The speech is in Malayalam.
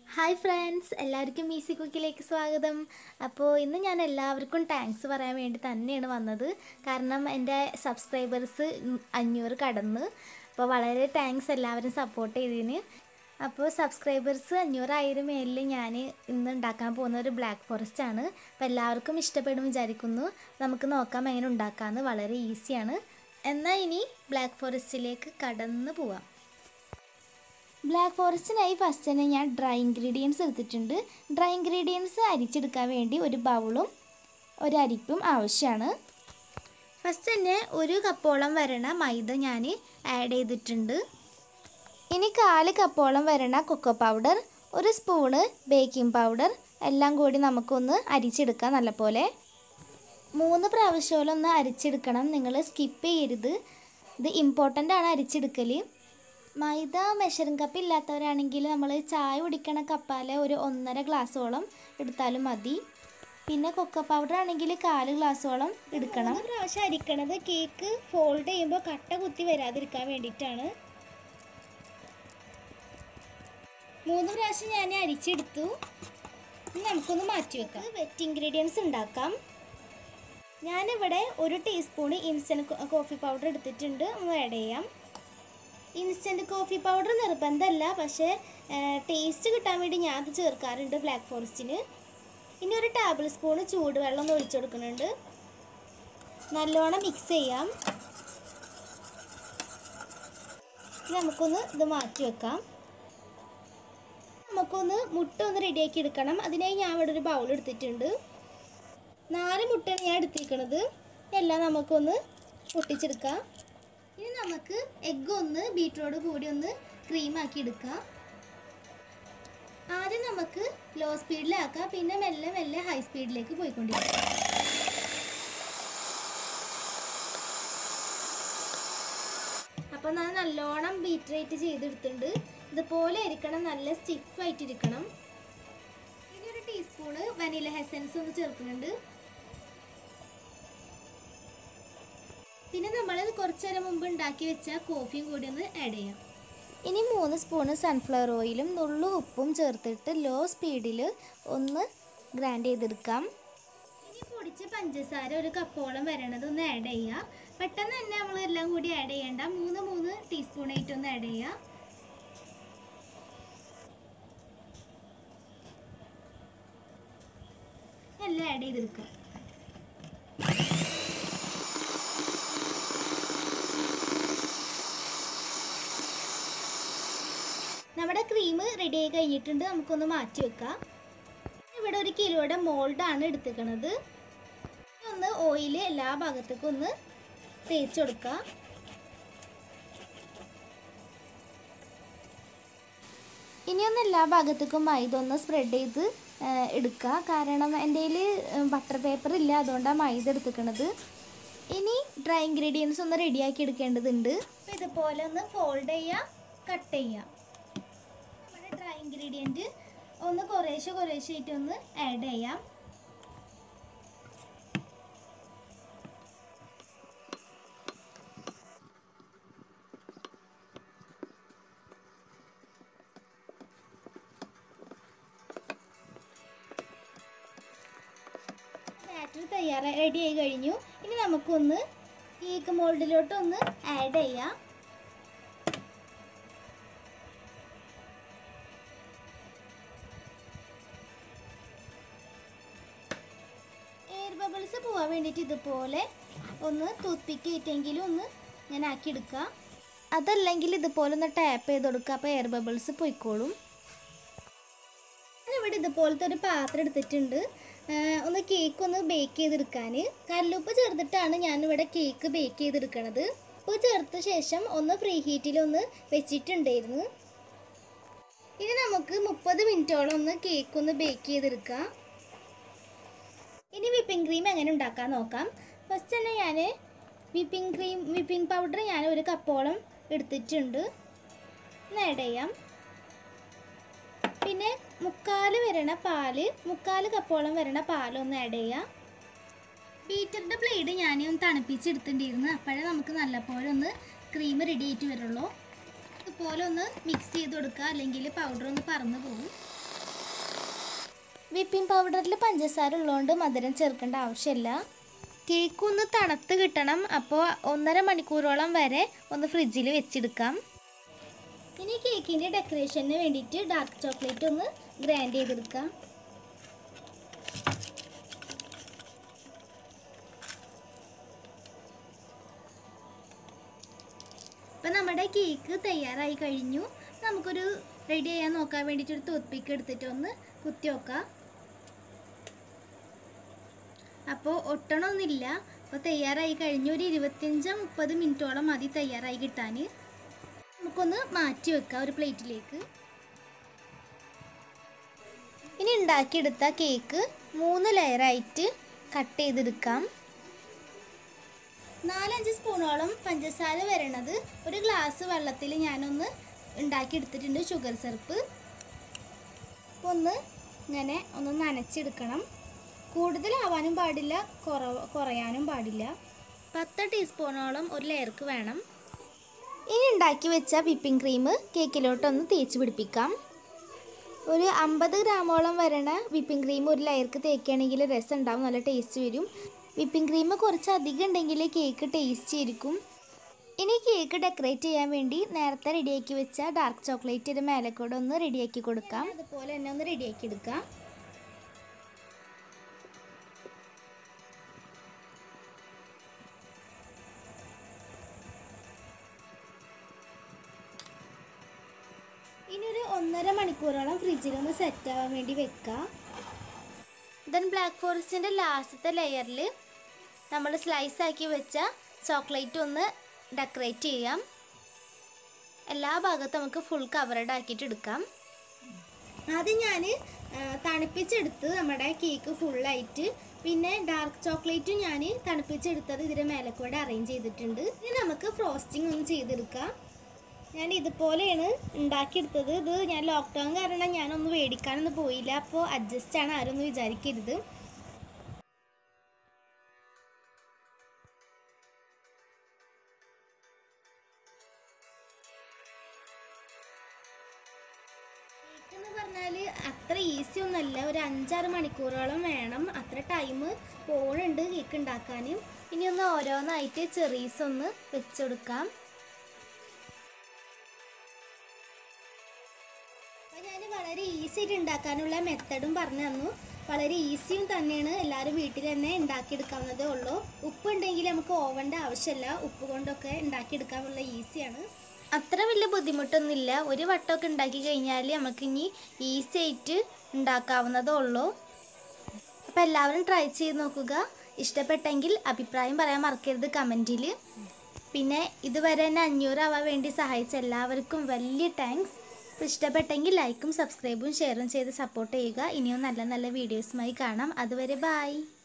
ഹായ് ഫ്രണ്ട്സ് എല്ലാവർക്കും മീസി കുക്കിലേക്ക് സ്വാഗതം അപ്പോൾ ഇന്ന് ഞാൻ എല്ലാവർക്കും താങ്ക്സ് പറയാൻ വേണ്ടി തന്നെയാണ് വന്നത് കാരണം എൻ്റെ സബ്സ്ക്രൈബേഴ്സ് അഞ്ഞൂറ് കടന്ന് അപ്പോൾ വളരെ താങ്ക്സ് എല്ലാവരും സപ്പോർട്ട് ചെയ്തതിന് അപ്പോൾ സബ്സ്ക്രൈബേഴ്സ് അഞ്ഞൂറായിരം മേലിൽ ഞാൻ ഇന്ന് ഉണ്ടാക്കാൻ പോകുന്ന ഒരു ബ്ലാക്ക് ഫോറസ്റ്റ് ആണ് അപ്പോൾ എല്ലാവർക്കും ഇഷ്ടപ്പെടും വിചാരിക്കുന്നു നമുക്ക് നോക്കാം എങ്ങനെ ഉണ്ടാക്കാമെന്ന് വളരെ ഈസിയാണ് എന്നാൽ ഇനി ബ്ലാക്ക് ഫോറസ്റ്റിലേക്ക് കടന്ന് പോവാം ബ്ലാക്ക് ഫോറസ്റ്റിനായി ഫസ്റ്റ് തന്നെ ഞാൻ ഡ്രൈ ഇൻഗ്രീഡിയൻസ് എടുത്തിട്ടുണ്ട് ഡ്രൈ ഇൻഗ്രീഡിയൻസ് അരിച്ചെടുക്കാൻ വേണ്ടി ഒരു ബൗളും ഒരു അരിപ്പും ആവശ്യമാണ് ഫസ്റ്റ് തന്നെ ഒരു കപ്പോളം വരണ മൈദ ഞാൻ ആഡ് ചെയ്തിട്ടുണ്ട് ഇനി കാല് കപ്പോളം വരണ കൊക്കോ പൗഡർ ഒരു സ്പൂണ് ബേക്കിംഗ് പൗഡർ എല്ലാം കൂടി നമുക്കൊന്ന് അരിച്ചെടുക്കാം നല്ലപോലെ മൂന്ന് പ്രാവശ്യം ഒന്ന് അരിച്ചെടുക്കണം നിങ്ങൾ സ്കിപ്പ് ചെയ്യരുത് ഇത് ഇമ്പോർട്ടൻ്റ് ആണ് അരിച്ചെടുക്കൽ മൈദ മെഷറിംഗ് കപ്പ് ഇല്ലാത്തവരാണെങ്കിൽ നമ്മൾ ചായ കുടിക്കണ കപ്പാലെ ഒരു ഒന്നര ഗ്ലാസ്സോളം എടുത്താലും മതി പിന്നെ കൊക്കോ പൗഡർ ആണെങ്കിൽ കാല് ഗ്ലാസ്സോളം എടുക്കണം പ്രാവശ്യം അരിക്കണത് കേക്ക് ഫോൾഡ് ചെയ്യുമ്പോൾ കട്ട കുത്തി വരാതിരിക്കാൻ വേണ്ടിയിട്ടാണ് മൂന്ന് പ്രാവശ്യം ഞാൻ അരിച്ചെടുത്തു ഇനി നമുക്കൊന്ന് മാറ്റി വെക്കാം വെറ്റ് ഇൻഗ്രീഡിയൻസ് ഉണ്ടാക്കാം ഞാനിവിടെ ഒരു ടീസ്പൂൺ ഇൻസ്റ്റൻറ്റ് കോഫി പൗഡർ എടുത്തിട്ടുണ്ട് ഒന്ന് ആഡ് ചെയ്യാം ഇൻസ്റ്റൻറ്റ് കോഫി പൗഡർ നിർബന്ധമല്ല പക്ഷേ ടേസ്റ്റ് കിട്ടാൻ വേണ്ടി ഞാൻ അത് ചേർക്കാറുണ്ട് ബ്ലാക്ക് ഫോറസ്റ്റിന് ഇനി ഒരു ടേബിൾ സ്പൂണ് ചൂടുവെള്ളം ഒന്ന് ഒഴിച്ചു കൊടുക്കുന്നുണ്ട് നല്ലോണം മിക്സ് ചെയ്യാം ഇനി നമുക്കൊന്ന് ഇത് മാറ്റി വെക്കാം നമുക്കൊന്ന് മുട്ട ഒന്ന് റെഡിയാക്കി എടുക്കണം അതിനായി ഞാൻ ഇവിടെ ഒരു ബൗൾ എടുത്തിട്ടുണ്ട് നാല് മുട്ടയാണ് ഞാൻ എടുത്തിരിക്കുന്നത് എല്ലാം നമുക്കൊന്ന് പൊട്ടിച്ചെടുക്കാം ഇനി നമുക്ക് എഗ്ഗ് ഒന്ന് ബീറ്ററോട് കൂടി ഒന്ന് ക്രീമാക്കി എടുക്കാം ആദ്യം നമുക്ക് ലോ സ്പീഡിലാക്കാം പിന്നെ മെല്ലെ മെല്ലെ ഹൈ സ്പീഡിലേക്ക് പോയിക്കൊണ്ടിരിക്കാം അപ്പോൾ ഞാൻ നല്ലോണം ബീറ്ററേറ്റ് ചെയ്തെടുത്തിട്ടുണ്ട് ഇതുപോലെ ഇരിക്കണം നല്ല സ്റ്റിഫായിട്ടിരിക്കണം ഇനി ഒരു ടീസ്പൂണ് വനില എസൻസ് ഒന്ന് ചേർക്കുന്നുണ്ട് പിന്നെ നമ്മൾ കുറച്ച് നേരം മുമ്പ് ഉണ്ടാക്കി വെച്ച കോഫിയും കൂടി ഒന്ന് ആഡ് ചെയ്യാം ഇനി മൂന്ന് സ്പൂണ് സൺഫ്ലവർ ഓയിലും നുള്ളു ഉപ്പും ചേർത്തിട്ട് ലോ സ്പീഡിൽ ഒന്ന് ഗ്രൈൻഡ് ചെയ്തെടുക്കാം ഇനി പൊടിച്ച പഞ്ചസാര ഒരു കപ്പോളം വരണത് ഒന്ന് ആഡ് ചെയ്യുക പെട്ടെന്ന് തന്നെ നമ്മൾ എല്ലാം കൂടി ആഡ് ചെയ്യേണ്ട മൂന്ന് മൂന്ന് ടീസ്പൂൺ ആയിട്ട് ഒന്ന് ആഡ് ചെയ്യുക എല്ലാം ആഡ് ചെയ്തെടുക്കാം നമ്മുടെ ക്രീം റെഡി ആയി കഴിഞ്ഞിട്ടുണ്ട് നമുക്കൊന്ന് മാറ്റി വെക്കാം ഇവിടെ ഒരു കിലോയുടെ മോൾഡാണ് എടുത്തിരിക്കുന്നത് ഒന്ന് ഓയിൽ എല്ലാ ഭാഗത്തേക്കും ഒന്ന് തേച്ച് കൊടുക്കുക ഇനിയൊന്ന് എല്ലാ ഭാഗത്തേക്കും മൈദ ഒന്ന് സ്പ്രെഡ് ചെയ്ത് എടുക്കുക കാരണം എൻ്റെ കയ്യിൽ ബട്ടർ പേപ്പർ ഇല്ല അതുകൊണ്ടാണ് മൈദ എടുത്തിരിക്കുന്നത് ഇനി ഡ്രൈ ഇൻഗ്രീഡിയൻസ് ഒന്ന് റെഡിയാക്കി എടുക്കേണ്ടതുണ്ട് അപ്പോൾ ഇതുപോലെ ഒന്ന് ഫോൾഡ് ചെയ്യുക കട്ട് ചെയ്യുക നമ്മുടെ ഡ്രൈ ഇൻഗ്രീഡിയൻറ്റ് ഒന്ന് കുറേശ്ശെ കുറേശ്ശെ ആയിട്ട് ഒന്ന് ആഡ് ചെയ്യാം ബാറ്റർ തയ്യാറായി റെഡി ആയി കഴിഞ്ഞു ഇനി നമുക്കൊന്ന് കേക്ക് മോൾഡിലോട്ട് ഒന്ന് ആഡ് ചെയ്യാം എയർ ബബിൾസ് പോകാൻ വേണ്ടിയിട്ട് ഇതുപോലെ ഒന്ന് ടൂത്ത് പിക്ക് ആയിട്ടെങ്കിലും ഒന്ന് ഞാൻ ആക്കി എടുക്കുക അതല്ലെങ്കിൽ ഇതുപോലെ ഒന്ന് ടാപ്പ് ചെയ്ത് കൊടുക്കുക അപ്പോൾ എയർ ബബിൾസ് പോയിക്കോളും ഞാനിവിടെ ഇതുപോലത്തെ ഒരു പാത്രം എടുത്തിട്ടുണ്ട് ഒന്ന് കേക്ക് ഒന്ന് ബേക്ക് ചെയ്തെടുക്കാൻ കല്ലുപ്പ് ചേർത്തിട്ടാണ് ഞാനിവിടെ കേക്ക് ബേക്ക് ചെയ്തെടുക്കണത് ഉപ്പ് ചേർത്ത ശേഷം ഒന്ന് ഫ്രീ ഹീറ്റിൽ ഒന്ന് വെച്ചിട്ടുണ്ടായിരുന്നു ഇനി നമുക്ക് മുപ്പത് മിനിറ്റോളം ഒന്ന് കേക്ക് ഒന്ന് ബേക്ക് ചെയ്തെടുക്കാം ഇനി വിപ്പിംഗ് ക്രീം എങ്ങനെ ഉണ്ടാക്കാൻ നോക്കാം ഫസ്റ്റ് തന്നെ ഞാൻ വിപ്പിംഗ് ക്രീം വിപ്പിംഗ് പൗഡർ ഞാൻ ഒരു കപ്പോളം എടുത്തിട്ടുണ്ട് ഒന്ന് ആഡ് ചെയ്യാം പിന്നെ മുക്കാൽ വരണ പാല് മുക്കാൽ കപ്പോളം വരണ പാലൊന്ന് ആഡ് ചെയ്യാം ബീറ്ററിൻ്റെ ബ്ലേഡ് ഞാൻ ഒന്ന് തണുപ്പിച്ചെടുത്തിട്ടുണ്ടായിരുന്നു അപ്പോഴേ നമുക്ക് നല്ലപോലെ ഒന്ന് ക്രീം റെഡി ആയിട്ട് വരുള്ളൂ ഇതുപോലെ ഒന്ന് മിക്സ് ചെയ്ത് കൊടുക്കുക അല്ലെങ്കിൽ പൗഡർ ഒന്ന് പറന്ന് പോകും വിപ്പിംഗ് പൗഡറിൽ പഞ്ചസാര ഉള്ളതുകൊണ്ട് മധുരം ചേർക്കേണ്ട ആവശ്യമില്ല കേക്ക് ഒന്ന് തണുത്ത് കിട്ടണം അപ്പോൾ ഒന്നര മണിക്കൂറോളം വരെ ഒന്ന് ഫ്രിഡ്ജിൽ വെച്ചെടുക്കാം ഇനി കേക്കിൻ്റെ ഡെക്കറേഷന് വേണ്ടിയിട്ട് ഡാർക്ക് ചോക്ലേറ്റ് ഒന്ന് ഗ്രൈൻഡ് ചെയ്തെടുക്കാം ഇപ്പം നമ്മുടെ കേക്ക് തയ്യാറായി കഴിഞ്ഞു നമുക്കൊരു റെഡി ചെയ്യാൻ നോക്കാൻ വേണ്ടിയിട്ട് ഒരു ടൂത്ത് പിക്ക് എടുത്തിട്ട് ഒന്ന് കുത്തി നോക്കാം അപ്പോൾ ഒട്ടണമൊന്നുമില്ല അപ്പോൾ തയ്യാറായി കഴിഞ്ഞു ഒരു ഇരുപത്തിയഞ്ച് മുപ്പത് മിനിറ്റോളം മതി തയ്യാറായി കിട്ടാൻ നമുക്കൊന്ന് മാറ്റി വെക്കാം ഒരു പ്ലേറ്റിലേക്ക് ഇനി ഉണ്ടാക്കിയെടുത്ത കേക്ക് മൂന്ന് ലെയറായിട്ട് കട്ട് ചെയ്തെടുക്കാം നാലഞ്ച് സ്പൂണോളം പഞ്ചസാര വരണത് ഒരു ഗ്ലാസ് വെള്ളത്തിൽ ഞാനൊന്ന് ഉണ്ടാക്കിയെടുത്തിട്ടുണ്ട് ഷുഗർ സിറപ്പ് അപ്പോൾ ഒന്ന് ഇങ്ങനെ ഒന്ന് നനച്ചെടുക്കണം കൂടുതലാവാനും പാടില്ല കുറവ് കുറയാനും പാടില്ല പത്ത് ടീസ്പൂണോളം ഒരു ലെയർക്ക് വേണം ഇനി ഉണ്ടാക്കി വെച്ച വിപ്പിംഗ് ക്രീം കേക്കിലോട്ടൊന്ന് തേച്ച് പിടിപ്പിക്കാം ഒരു അമ്പത് ഗ്രാമോളം വരണ വിപ്പിംഗ് ക്രീം ഒരു ലെയർക്ക് തേക്കുകയാണെങ്കിൽ രസം ഉണ്ടാവും നല്ല ടേസ്റ്റ് വരും വിപ്പിംഗ് ക്രീം കുറച്ച് അധികം ഉണ്ടെങ്കിൽ കേക്ക് ടേസ്റ്റ് ആയിരിക്കും ഇനി കേക്ക് ഡെക്കറേറ്റ് ചെയ്യാൻ വേണ്ടി നേരത്തെ റെഡിയാക്കി വെച്ച ഡാർക്ക് ചോക്ലേറ്റ് മേലെ കൂടെ ഒന്ന് റെഡിയാക്കി കൊടുക്കാം അതുപോലെ തന്നെ ഒന്ന് റെഡിയാക്കി എടുക്കാം ഇനി ഒരു ഒന്നര മണിക്കൂറോളം ഫ്രിഡ്ജിലൊന്ന് സെറ്റ് ആവാൻ വേണ്ടി വെക്കാം ദെൻ ബ്ലാക്ക് ഫോറസ്റ്റിൻ്റെ ലാസ്റ്റത്തെ ലെയറിൽ നമ്മൾ സ്ലൈസ് ആക്കി വെച്ച ചോക്ലേറ്റ് ഒന്ന് ഡെക്കറേറ്റ് ചെയ്യാം എല്ലാ ഭാഗത്തും നമുക്ക് ഫുൾ കവറഡ് ആക്കിയിട്ട് എടുക്കാം ആദ്യം ഞാൻ തണുപ്പിച്ചെടുത്ത് നമ്മുടെ കേക്ക് ഫുള്ളായിട്ട് പിന്നെ ഡാർക്ക് ചോക്ലേറ്റും ഞാൻ തണുപ്പിച്ചെടുത്തത് ഇതിൻ്റെ മേലെ കൂടെ അറേഞ്ച് ചെയ്തിട്ടുണ്ട് ഇനി നമുക്ക് ഫ്രോസ്റ്റിംഗ് ഒന്ന് ചെയ്തെടുക്കാം ഞാൻ ഇതുപോലെയാണ് ഉണ്ടാക്കിയെടുത്തത് ഇത് ഞാൻ ലോക്ക്ഡൗൺ കാരണം ഞാനൊന്നും മേടിക്കാനൊന്നും പോയില്ല അപ്പോൾ അഡ്ജസ്റ്റ് ആണ് ആരും ഒന്നും വിചാരിക്കരുത് കേക്ക് എന്ന് പറഞ്ഞാൽ അത്ര ഈസി ഒന്നല്ല ഒരു അഞ്ചാറ് മണിക്കൂറോളം വേണം അത്ര ടൈം പോണുണ്ട് കേക്ക് ഉണ്ടാക്കാൻ ഇനി ഒന്ന് ഓരോന്നായിട്ട് ചെറീസ് ഒന്ന് വെച്ചെടുക്കാം അപ്പോൾ ഞാൻ വളരെ ഈസി ആയിട്ട് ഉണ്ടാക്കാനുള്ള മെത്തഡും പറഞ്ഞു തന്നു വളരെ ഈസിയും തന്നെയാണ് എല്ലാവരും വീട്ടിൽ തന്നെ ഉണ്ടാക്കിയെടുക്കാവുന്നതേ ഉള്ളൂ ഉപ്പ് ഉണ്ടെങ്കിൽ നമുക്ക് ഓവൻ്റെ ആവശ്യമില്ല ഉപ്പ് കൊണ്ടൊക്കെ ഉണ്ടാക്കിയെടുക്കാനുള്ള ഈസിയാണ് അത്ര വലിയ ബുദ്ധിമുട്ടൊന്നുമില്ല ഒരു വട്ടമൊക്കെ ഉണ്ടാക്കി കഴിഞ്ഞാൽ നമുക്ക് ഇനി ഈസി ആയിട്ട് ഉണ്ടാക്കാവുന്നതേ ഉള്ളൂ അപ്പോൾ എല്ലാവരും ട്രൈ ചെയ്ത് നോക്കുക ഇഷ്ടപ്പെട്ടെങ്കിൽ അഭിപ്രായം പറയാൻ മറക്കരുത് കമൻറ്റിൽ പിന്നെ ഇതുവരെ എന്നെ അഞ്ഞൂറാവാൻ വേണ്ടി സഹായിച്ച എല്ലാവർക്കും വലിയ താങ്ക്സ് അപ്പോൾ ഇഷ്ടപ്പെട്ടെങ്കിൽ ലൈക്കും സബ്സ്ക്രൈബും ഷെയറും ചെയ്ത് സപ്പോർട്ട് ചെയ്യുക ഇനിയും നല്ല നല്ല വീഡിയോസുമായി കാണാം അതുവരെ ബായ്